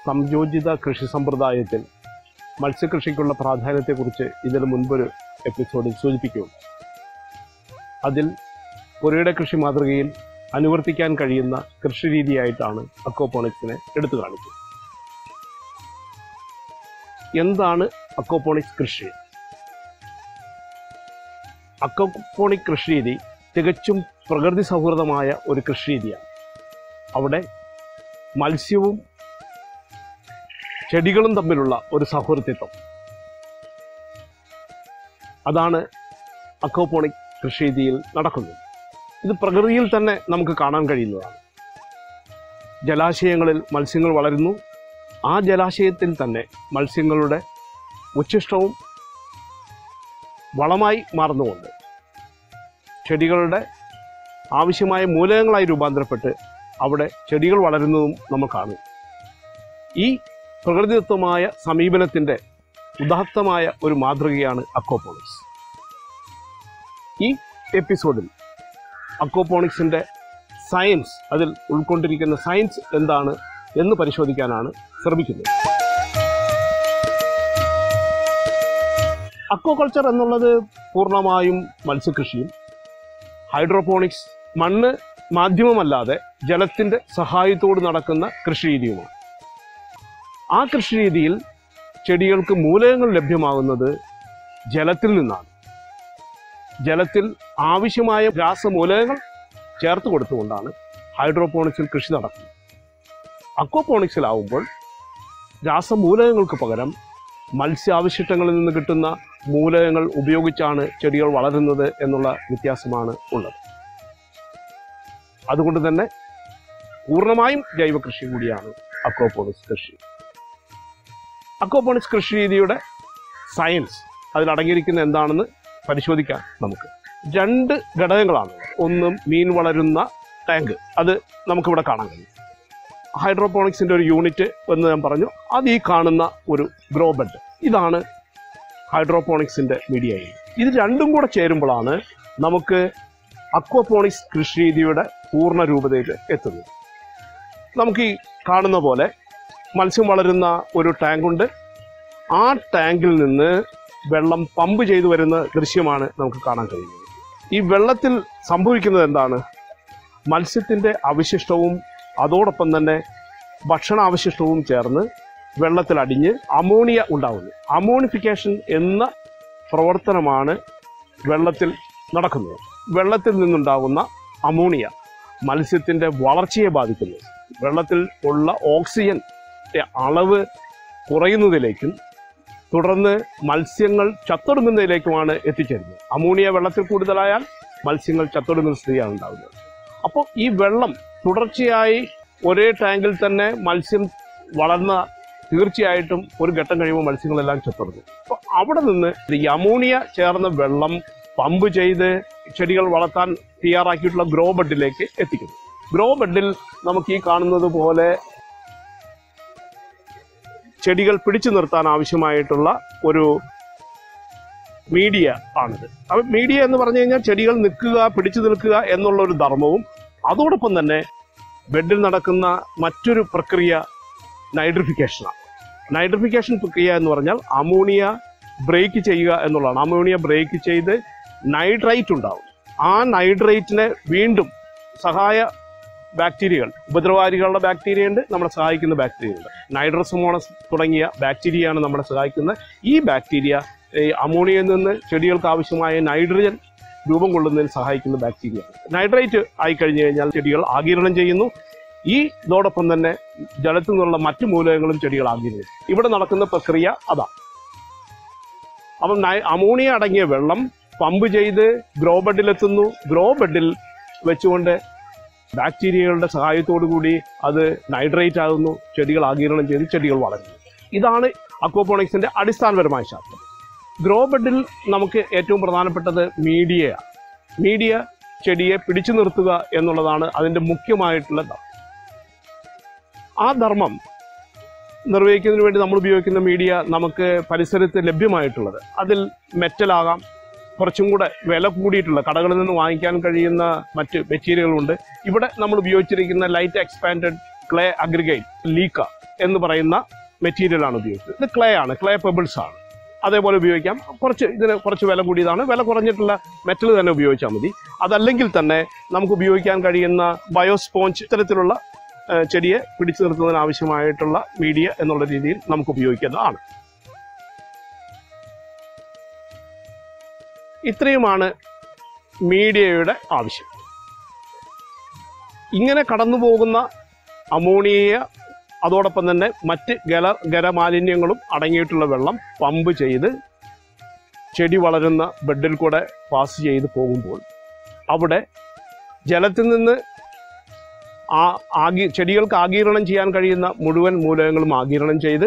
സംയോജിത കൃഷി സമ്പ്രദായത്തിൽ മത്സ്യകൃഷിക്കുള്ള പ്രാധാന്യത്തെക്കുറിച്ച് ഇതിനു മുൻപൊരു എപ്പിസോഡിൽ സൂചിപ്പിക്കുകയുണ്ട് അതിൽ പുരയുടെ കൃഷി മാതൃകയിൽ അനുവർത്തിക്കാൻ കഴിയുന്ന കൃഷി രീതിയായിട്ടാണ് അക്വപോണിക്സിനെ എടുത്തു കാണിച്ചത് എന്താണ് അക്വപോണിക്സ് കൃഷി അക്വപോണിക് കൃഷി രീതി തികച്ചും പ്രകൃതി സൗഹൃദമായ ഒരു കൃഷി രീതിയാണ് അവിടെ മത്സ്യവും ചെടികളും തമ്മിലുള്ള ഒരു സൗഹൃദത്വം അതാണ് അക്വപോണിക് കൃഷി രീതിയിൽ നടക്കുന്നത് ഇത് പ്രകൃതിയിൽ തന്നെ നമുക്ക് കാണാൻ കഴിയുന്നതാണ് ജലാശയങ്ങളിൽ മത്സ്യങ്ങൾ വളരുന്നു ആ ജലാശയത്തിൽ തന്നെ മത്സ്യങ്ങളുടെ ഉച്ഛിഷ്ടവും വളമായി മാറുന്നുമുണ്ട് ചെടികളുടെ ആവശ്യമായ മൂലകങ്ങളായി രൂപാന്തരപ്പെട്ട് അവിടെ ചെടികൾ വളരുന്നതും നമ്മൾ കാണും ഈ പ്രകൃതിദത്തമായ സമീപനത്തിൻ്റെ ഉദാത്തമായ ഒരു മാതൃകയാണ് അക്വപോണിക്സ് ഈ എപ്പിസോഡിൽ അക്വപോണിക്സിൻ്റെ സയൻസ് അതിൽ ഉൾക്കൊണ്ടിരിക്കുന്ന സയൻസ് എന്താണ് എന്ന് പരിശോധിക്കാനാണ് ശ്രമിക്കുന്നത് അക്വകൾച്ചർ എന്നുള്ളത് പൂർണ്ണമായും മത്സ്യകൃഷിയും ഹൈഡ്രോപോണിക്സ് മണ്ണ് മാധ്യമമല്ലാതെ ജലത്തിന്റെ സഹായത്തോട് നടക്കുന്ന കൃഷി രീതിയുമാണ് ആ കൃഷി രീതിയിൽ ചെടികൾക്ക് മൂലകങ്ങൾ ലഭ്യമാകുന്നത് ജലത്തിൽ നിന്നാണ് ജലത്തിൽ ആവശ്യമായ രാസമൂലകങ്ങൾ ചേർത്ത് കൊടുത്തുകൊണ്ടാണ് ഹൈഡ്രോപോണിക്സിൽ കൃഷി നടക്കുന്നത് അക്വപോണിക്സിലാവുമ്പോൾ രാസമൂലകങ്ങൾക്ക് പകരം മത്സ്യാവശിഷ്ടങ്ങളിൽ നിന്ന് കിട്ടുന്ന മൂലകങ്ങൾ ഉപയോഗിച്ചാണ് ചെടികൾ വളരുന്നത് എന്നുള്ള വ്യത്യാസമാണ് ഉള്ളത് അതുകൊണ്ട് തന്നെ പൂർണ്ണമായും ജൈവ കൃഷി കൂടിയാണ് അക്വപോണിക്സ് കൃഷി അക്വപോണിക്സ് കൃഷി രീതിയുടെ സയൻസ് അതിലടങ്ങിയിരിക്കുന്ന എന്താണെന്ന് പരിശോധിക്കാം നമുക്ക് രണ്ട് ഘടകങ്ങളാണ് ഒന്ന് മീൻ വളരുന്ന ടാങ്ക് അത് നമുക്കിവിടെ കാണാൻ കഴിയും ഹൈഡ്രോപോണിക്സിന്റെ ഒരു യൂണിറ്റ് എന്ന് ഞാൻ പറഞ്ഞു അത് ഈ കാണുന്ന ഒരു ഗ്രോ ബെഡ് ഇതാണ് ഹൈഡ്രോപോണിക്സിന്റെ മീഡിയ ഇത് രണ്ടും കൂടെ ചേരുമ്പോഴാണ് നമുക്ക് അക്വപോണിക്സ് കൃഷി രീതിയുടെ പൂർണ്ണ രൂപതയിൽ എത്തുന്നത് നമുക്ക് ഈ കാണുന്ന പോലെ മത്സ്യം വളരുന്ന ഒരു ടാങ്കുണ്ട് ആ ടാങ്കിൽ നിന്ന് വെള്ളം പമ്പ് ചെയ്തു വരുന്ന ദൃശ്യമാണ് നമുക്ക് കാണാൻ കഴിയുന്നത് ഈ വെള്ളത്തിൽ സംഭവിക്കുന്നത് എന്താണ് മത്സ്യത്തിന്റെ അവശിഷ്ടവും അതോടൊപ്പം തന്നെ ഭക്ഷണാവശിഷ്ടവും ചേർന്ന് വെള്ളത്തിൽ അടിഞ്ഞ് അമോണിയ ഉണ്ടാകുന്നു അമോണിഫിക്കേഷൻ എന്ന പ്രവർത്തനമാണ് വെള്ളത്തിൽ നടക്കുന്നത് വെള്ളത്തിൽ നിന്നുണ്ടാകുന്ന അമോണിയ മത്സ്യത്തിന്റെ വളർച്ചയെ ബാധിക്കുന്നു വെള്ളത്തിൽ ഉള്ള ഓക്സിജൻ അളവ് കുറയുന്നതിലേക്കും തുടർന്ന് മത്സ്യങ്ങൾ ചത്തൊടുങ്ങുന്നതിലേക്കുമാണ് എത്തിച്ചേരുന്നത് അമോണിയ വെള്ളത്തിൽ കൂടുതലായാൽ മത്സ്യങ്ങൾ ചത്തൊടുങ്ങുന്ന സ്ഥിതിയാണ് ഉണ്ടാകുന്നത് അപ്പോൾ ഈ വെള്ളം തുടർച്ചയായി ഒരേ ടാങ്കിൽ തന്നെ മത്സ്യം വളർന്ന തീർച്ചയായിട്ടും ഒരു ഘട്ടം കഴിയുമ്പോൾ മത്സ്യങ്ങളെല്ലാം ചത്തൊടുങ്ങും അപ്പോൾ അവിടെ നിന്ന് ഈ അമോണിയ ചേർന്ന വെള്ളം പമ്പ് ചെയ്ത് ചെടികൾ വളർത്താൻ തയ്യാറാക്കിയിട്ടുള്ള ഗ്രോ ബെഡിലേക്ക് എത്തിക്കുന്നു ഗ്രോ ബെഡിൽ നമുക്ക് ഈ കാണുന്നത് പോലെ ചെടികൾ പിടിച്ചു നിർത്താൻ ആവശ്യമായിട്ടുള്ള ഒരു മീഡിയ ആണിത് അപ്പം മീഡിയ എന്ന് പറഞ്ഞു കഴിഞ്ഞാൽ ചെടികൾ നിൽക്കുക പിടിച്ചു നിൽക്കുക എന്നുള്ള ഒരു ധർമ്മവും അതോടൊപ്പം തന്നെ ബെഡിൽ നടക്കുന്ന മറ്റൊരു പ്രക്രിയ നൈട്രിഫിക്കേഷനാണ് നൈട്രിഫിക്കേഷൻ പ്രക്രിയ എന്ന് പറഞ്ഞാൽ അമോണിയ ബ്രേക്ക് ചെയ്യുക എന്നുള്ളതാണ് അമോണിയ ബ്രേക്ക് ചെയ്ത് നൈട്രൈറ്റ് ഉണ്ടാവും ആ നൈട്രൈറ്റിനെ വീണ്ടും സഹായ ബാക്ടീരിയകൾ ഉപദ്രവകാരികളുടെ ബാക്ടീരിയ ഉണ്ട് നമ്മളെ സഹായിക്കുന്ന ബാക്ടീരിയ ഉണ്ട് നൈട്രോസമോണസ് തുടങ്ങിയ ബാക്ടീരിയയാണ് നമ്മളെ സഹായിക്കുന്നത് ഈ ബാക്ടീരിയ ഈ അമോണിയയിൽ നിന്ന് ചെടികൾക്ക് ആവശ്യമായ നൈട്രജൻ രൂപം കൊള്ളുന്നതിന് സഹായിക്കുന്ന ബാക്ടീരിയ നൈട്രേറ്റ് ആയി കഴിഞ്ഞു കഴിഞ്ഞാൽ ചെടികൾ ആഗിരണം ചെയ്യുന്നു ഈ ഇതോടൊപ്പം തന്നെ ജലത്തിൽ നിന്നുള്ള മറ്റു മൂലകങ്ങളും ചെടികൾ ആഗിരണം ചെയ്യും ഇവിടെ നടക്കുന്ന പ്രക്രിയ അതാ അപ്പം നൈ- അമോണിയ അടങ്ങിയ വെള്ളം പമ്പ് ചെയ്ത് ഗ്രോ ബെഡിലെത്തുന്നു ഗ്രോ ബെഡിൽ വെച്ചുകൊണ്ട് ബാക്ടീരിയകളുടെ സഹായത്തോടു കൂടി അത് നൈട്രേറ്റ് ആകുന്നു ചെടികൾ ആഗിരണം ചെയ്ത് ചെടികൾ വളരുന്നു ഇതാണ് അക്വപോണിക്സിന്റെ അടിസ്ഥാനപരമായ ശാസ്ത്രം ഗ്രോ ബെഡിൽ നമുക്ക് ഏറ്റവും പ്രധാനപ്പെട്ടത് മീഡിയയാണ് മീഡിയ ചെടിയെ പിടിച്ചു നിർത്തുക എന്നുള്ളതാണ് അതിന്റെ മുഖ്യമായിട്ടുള്ള ധർമ്മം ആ ധർമ്മം നിർവഹിക്കുന്നതിന് വേണ്ടി നമ്മൾ ഉപയോഗിക്കുന്ന മീഡിയ നമുക്ക് പരിസരത്ത് ലഭ്യമായിട്ടുള്ളത് അതിൽ മെറ്റലാകാം കുറച്ചും കൂടെ വില കൂടിയിട്ടുള്ള കടകളിൽ നിന്ന് വാങ്ങിക്കാൻ കഴിയുന്ന മറ്റ് മെറ്റീരിയലുകളുണ്ട് ഇവിടെ നമ്മൾ ഉപയോഗിച്ചിരിക്കുന്ന light expanded clay aggregate LECA എന്ന് പറയുന്ന മെറ്റീരിയൽ ആണ് ഉപയോഗിച്ചത് ഇത് ക്ലേ ആണ് ക്ലേ പെബിൾസ് ആണ് അതേപോലെ ഉപയോഗിക്കാം കുറച്ച് ഇതിന് കുറച്ച് വില കൂടിയതാണ് വില കുറഞ്ഞിട്ടുള്ള മെറ്റൽ തന്നെ ഉപയോഗിച്ചാൽ മതി അതല്ലെങ്കിൽ തന്നെ നമുക്ക് ഉപയോഗിക്കാൻ കഴിയുന്ന ബയോസ്പോഞ്ച് ഇത്തരത്തിലുള്ള ആ, ചെടിയെ പിടിച്ചു നിർത്തുന്നതിന് ആവശ്യമായിട്ടുള്ള മീഡിയ എന്നുള്ള രീതിയിൽ നമുക്ക് ഉപയോഗിക്കുന്നതാണ് ഇത്രയുമാണ് മീഡിയയുടെ ആവശ്യം ഇങ്ങനെ കടന്നു പോകുന്ന അമോണിയ അതോടൊപ്പം തന്നെ മറ്റ് ഗല ഗരമാലിന്യങ്ങളും അടങ്ങിയിട്ടുള്ള വെള്ളം പമ്പ് ചെയ്ത് ചെടി വളരുന്ന ബെഡിൽ കൂടെ പാസ് ചെയ്ത് പോകുമ്പോൾ അവിടെ ജലത്തിൽ നിന്ന് ആ ആകി ചെടികൾക്ക് ആഗീരണം ചെയ്യാൻ കഴിയുന്ന മുഴുവൻ മൂലകങ്ങളും ആഗീരണം ചെയ്ത്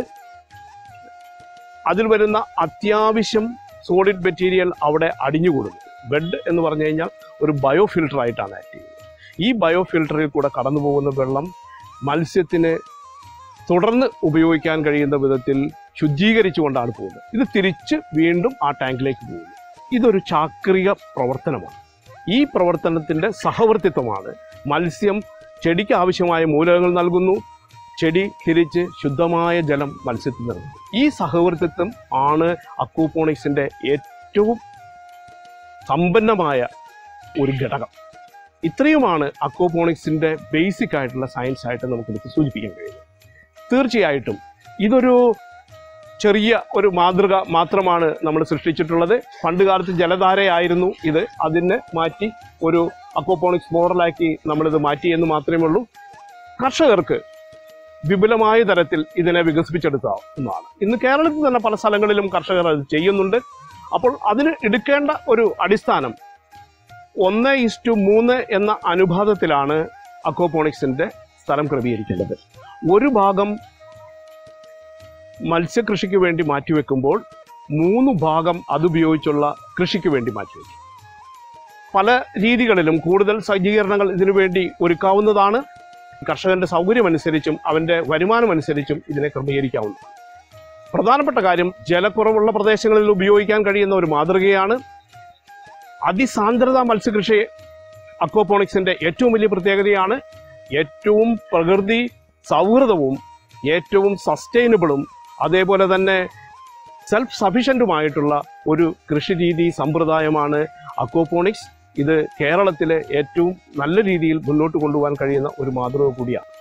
അതിൽ വരുന്ന അത്യാവശ്യം സോളിഡ് മെറ്റീരിയൽ അവിടെ അടിഞ്ഞുകൂടുന്നു ബെഡ് എന്ന് പറഞ്ഞു കഴിഞ്ഞാൽ ഒരു ബയോ ഫിൽട്ടർ ആയിട്ടാണ് ആക്ട് ചെയ്യുന്നത് ഈ ബയോ ഫിൽട്ടറിൽ കൂടെ കടന്നു പോകുന്ന വെള്ളം മത്സ്യത്തിന് തുടർന്ന് ഉപയോഗിക്കാൻ കഴിയുന്ന വിധത്തിൽ ശുദ്ധീകരിച്ചുകൊണ്ടാണ് പോകുന്നത് ഇത് തിരിച്ച് വീണ്ടും ആ ടാങ്കിലേക്ക് പോകുന്നു ഇതൊരു ചാക്രിക പ്രവർത്തനമാണ് ഈ പ്രവർത്തനത്തിന്റെ സഹവർത്തിത്വമാണ് മത്സ്യം ചെടിക്ക് ആവശ്യമായ മൂലകങ്ങൾ നൽകുന്നു ചെടി തിരിച്ച് ശുദ്ധമായ ജലം മത്സ്യത്തിൽ നൽകുന്നു ഈ സഹവർത്തിത്വം ആണ് അക്കൂപോണിക്സിന്റെ ഏറ്റവും സമ്പന്നമായ ഒരു ഘടകം ഇത്രയുമാണ് അക്വപോണിക്സിന്റെ ബേസിക് ആയിട്ടുള്ള സയൻസ് ആയിട്ട് നമുക്ക് എടുത്ത് സൂചിപ്പിക്കാൻ കഴിയുന്നത് തീർച്ചയായിട്ടും ഇതൊരു ചെറിയ ഒരു മാതൃക മാത്രമാണ് നമ്മൾ സൃഷ്ടിച്ചിട്ടുള്ളത് പണ്ട് കാലത്ത് ജലധാരയായിരുന്നു ഇത് അതിനെ മാറ്റി ഒരു അക്വപോണിക്സ് മോഡലാക്കി നമ്മളിത് മാറ്റി എന്ന് മാത്രമേ ഉള്ളൂ കർഷകർക്ക് വിപുലമായ തരത്തിൽ ഇതിനെ വികസിപ്പിച്ചെടുക്കാവുന്നതാണ് ഇന്ന് കേരളത്തിൽ തന്നെ പല സ്ഥലങ്ങളിലും കർഷകർ അത് ചെയ്യുന്നുണ്ട് അപ്പോൾ അതിന് എടുക്കേണ്ട ഒരു അടിസ്ഥാനം ഒന്ന് ഇസ്റ്റു മൂന്ന് എന്ന അനുപാതത്തിലാണ് അക്വപോണിക്സിന്റെ സ്ഥലം ക്രമീകരിക്കേണ്ടത് ഒരു ഭാഗം മത്സ്യകൃഷിക്ക് വേണ്ടി മാറ്റിവെക്കുമ്പോൾ മൂന്ന് ഭാഗം അതുപയോഗിച്ചുള്ള കൃഷിക്ക് വേണ്ടി മാറ്റിവെക്കും പല രീതികളിലും കൂടുതൽ സജ്ജീകരണങ്ങൾ ഇതിനു വേണ്ടി ഒരുക്കാവുന്നതാണ് കർഷകന്റെ സൗകര്യമനുസരിച്ചും അവന്റെ വരുമാനമനുസരിച്ചും ഇതിനെ ക്രമീകരിക്കാവുന്നതാണ് പ്രധാനപ്പെട്ട കാര്യം ജലക്കുറവുള്ള പ്രദേശങ്ങളിൽ ഉപയോഗിക്കാൻ കഴിയുന്ന ഒരു മാതൃകയാണ് അതിസാന്ദ്രത മത്സ്യകൃഷി അക്വപോണിക്സിന്റെ ഏറ്റവും വലിയ പ്രത്യേകതയാണ് ഏറ്റവും പ്രകൃതി സൗഹൃദവും ഏറ്റവും സസ്റ്റൈനബിളും അതേപോലെ തന്നെ സെൽഫ് സഫീഷ്യൻറ്റുമായിട്ടുള്ള ഒരു കൃഷിരീതി സമ്പ്രദായമാണ് അക്വപോണിക്സ് ഇത് കേരളത്തിലെ ഏറ്റവും നല്ല രീതിയിൽ മുന്നോട്ട് കൊണ്ടുപോകാൻ കഴിയുന്ന ഒരു മാതൃക കൂടിയാണ്